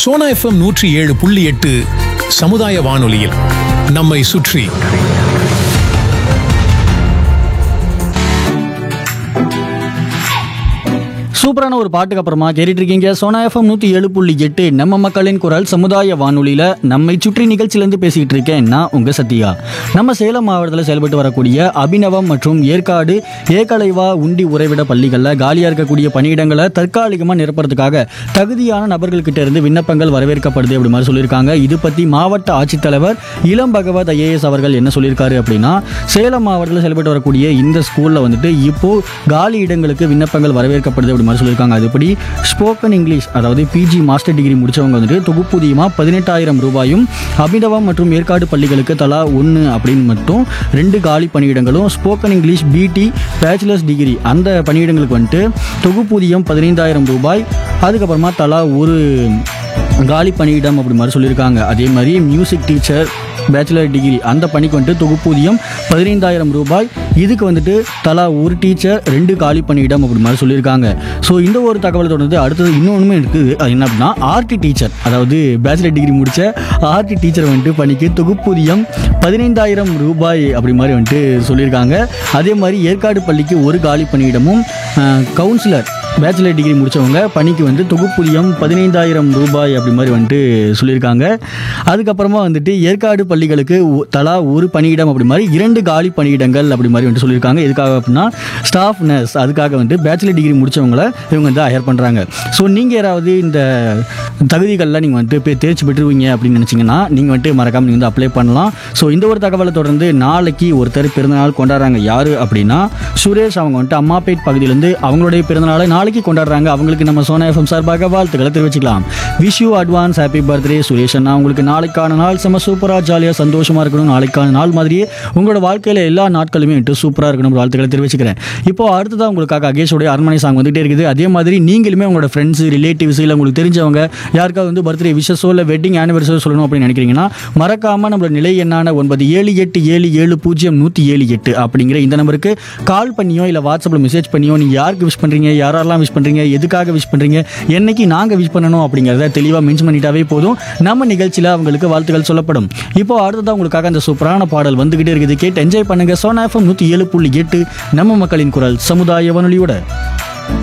Sona FM நூற்றி ஏழு புள்ளி எட்டு சமுதாய வானொலியில் நம்மை சுற்றி சூப்பரான ஒரு பாட்டுக்கு அப்புறமா கேட்டுட்டு இருக்கீங்க சோனா எஃப்எம் நூற்றி ஏழு புள்ளி எட்டு நம்ம மக்களின் குரல் சமுதாய வானொலியில் நம்மை சுற்றி நிகழ்ச்சியிலேருந்து பேசிக்கிட்டு இருக்கேன் நான் உங்கள் சத்யா நம்ம சேலம் மாவட்டத்தில் செயல்பட்டு வரக்கூடிய அபிநவம் மற்றும் ஏற்காடு ஏகலைவா உண்டி உறைவிட பள்ளிகளில் காலியாக இருக்கக்கூடிய பணியிடங்களை தற்காலிகமாக நிரப்புறதுக்காக தகுதியான நபர்கள்கிட்ட இருந்து விண்ணப்பங்கள் வரவேற்கப்படுது அப்படி மாதிரி சொல்லியிருக்காங்க இது பற்றி மாவட்ட ஆட்சித்தலைவர் இளம் பகவத் ஐஏஎஸ் அவர்கள் என்ன சொல்லியிருக்காரு அப்படின்னா சேலம் மாவட்டத்தில் செயல்பட்டு வரக்கூடிய இந்த ஸ்கூலில் வந்துட்டு இப்போ காலி இடங்களுக்கு விண்ணப்பங்கள் வரவேற்கப்படுது அப்படி மாதிரி சொல்லியிருக்காங்க அதுபடி ஸ்போக்கன் இங்கிலீஷ் அதாவது பிஜி மாஸ்டர் டிகிரி முடிச்சவங்க வந்துட்டு தொகுப்பூதியமாக பதினெட்டாயிரம் ரூபாயும் அபிநவம் மற்றும் ஏற்காடு பள்ளிகளுக்கு தலா ஒன்று அப்படின்னு மட்டும் ரெண்டு காலி பணியிடங்களும் spoken English BT bachelors degree அந்த பணியிடங்களுக்கு வந்துட்டு தொகுப்பூதியம் பதினைந்தாயிரம் ரூபாய் அதுக்கப்புறமா தலா ஒரு காலி பணியிடம் அப்படி மாதிரி சொல்லியிருக்காங்க அதே மாதிரி மியூசிக் டீச்சர் பேச்சுலர் டிகிரி அந்த பணிக்கு வந்துட்டு தொகுப்பூதியம் பதினைந்தாயிரம் ரூபாய் இதுக்கு வந்துட்டு தலா ஒரு டீச்சர் ரெண்டு காலி பணியிடம் அப்படி மாதிரி சொல்லியிருக்காங்க ஸோ இந்த ஒரு தகவலை தொடர்ந்து அடுத்தது இன்னொன்றுமே இருக்குது அது என்ன அப்படின்னா ஆர்டி டீச்சர் அதாவது பேச்சுலர் டிகிரி முடித்த ஆர்டி டீச்சர் வந்துட்டு பணிக்கு தொகுப்பூதியம் பதினைந்தாயிரம் ரூபாய் அப்படி மாதிரி வந்துட்டு சொல்லியிருக்காங்க அதே மாதிரி ஏற்காடு பள்ளிக்கு ஒரு காலி பணியிடமும் கவுன்சிலர் பேச்சுலர் டிகிரி முடித்தவங்க பணிக்கு வந்து தொகுப்பூதியம் பதினைந்தாயிரம் ரூபாய் அப்படி மாதிரி வந்துட்டு சொல்லியிருக்காங்க அதுக்கப்புறமா வந்துட்டு ஏற்காடு பள்ளிகளுக்கு ஒ- தலா ஒரு பணியிடம் அப்படி மாதிரி இரண்டு காலி பணியிடங்கள் அப்படி மாதிரி வந்துட்டு சொல்லியிருக்காங்க எதுக்காக அப்படின்னா ஸ்டாஃப் நர்ஸ் அதுக்காக வந்துட்டு பேச்சுலர் டிகிரி முடித்தவங்கள இவங்க வந்து ஹையர் பண்ணுறாங்க ஸோ நீங்கள் யாராவது இந்த தகுதிகளில் நீங்கள் வந்துட்டு போய் தேர்ச்சி பெற்றுருவீங்க அப்படின்னு நினச்சிங்கன்னா நீங்கள் வந்துட்டு மறக்காமல் நீங்கள் வந்து அப்ளை பண்ணலாம் ஸோ இந்த ஒரு தகவலை தொடர்ந்து நாளைக்கு ஒருத்தர் பிறந்தநாள் கொண்டாடுறாங்க யார் அப்படின்னா சுரேஷ் அவங்க வந்துட்டு அம்மாப்பேட் பகுதியிலேருந்து அவங்களுடைய பிறந்தநாளை நாளைக்கு கொண்டாடுறாங்க அவங்களுக்கு நம்ம சோனா எஃப்எம் சார்பாக வாழ்த்துக்களை தெரிவிச்சுக்கலாம் wish you advance happy birthday Suresh அண்ணா உங்களுக்கு நாளைக்கான நாள் செம்ம சூப்பராக ஜாலியாக சந்தோஷமாக இருக்கணும் நாளைக்கான நாள் மாதிரியே உங்களோட வாழ்க்கையில் எல்லா நாட்களுமே வந்துட்டு சூப்பராக இருக்கணும் வாழ்த்துக்களை தெரிவிச்சுக்கிறேன் இப்போ அடுத்ததான் உங்களுக்காக அகேஷோடைய அரண்மனை சாங் வந்துட்டே இருக்குது அதே மாதிரி நீங்களுமே உங்களோட ஃப்ரெண்ட்ஸ் ரிலேட்டிவ்ஸ் இல்லை உங்களுக்கு தெரிஞ்சவங்க யாருக்காவது வந்து பர்த்டே விஷஸோ இல்லை வெட்டிங் ஆனிவர்சரி சொல்லணும் அப்படின்னு நினைக்கிறீங்கன்னா மறக்காம நம்மளோட நிலை எண்ணான ஒன்பது ஏழு எட்டு ஏழு ஏழு பூஜ்ஜியம் நூற்றி ஏழு எட்டு அப்படிங்கிற இந்த நம்பருக்கு கால் பண்ணியோ இல்லை வாட்ஸ்அப்பில் மெசேஜ் பண்ணியோ நீங்கள் யாருக்கு விஷ் பண்ணுறீங்க யாரெல்லாம் விஷ் பண்ணுறீங்க எதுக்காக விஷ் பண்ணுறீங்க என்னைக்கு நாங்கள் விஷ் பண்ணணும் அப்படிங்கிறத தெளிவாக மென்ஷன் பண்ணிட்டாவே போதும் நம்ம நிகழ்ச்சியில் அவங்களுக்கு வாழ்த்துக்கள் சொல்லப்படும் இப்போ அடுத்ததான் உங்களுக்காக அந்த சூப்பரான பாடல் வந்துகிட்டே இருக்குது கேட்டு என்ஜாய் பண்ணுங்க சோனா எஃப்எம் நூற்றி ஏழு புள்ளி எட்டு நம்ம மக்களின் குரல் சமுதாய வானொலியோட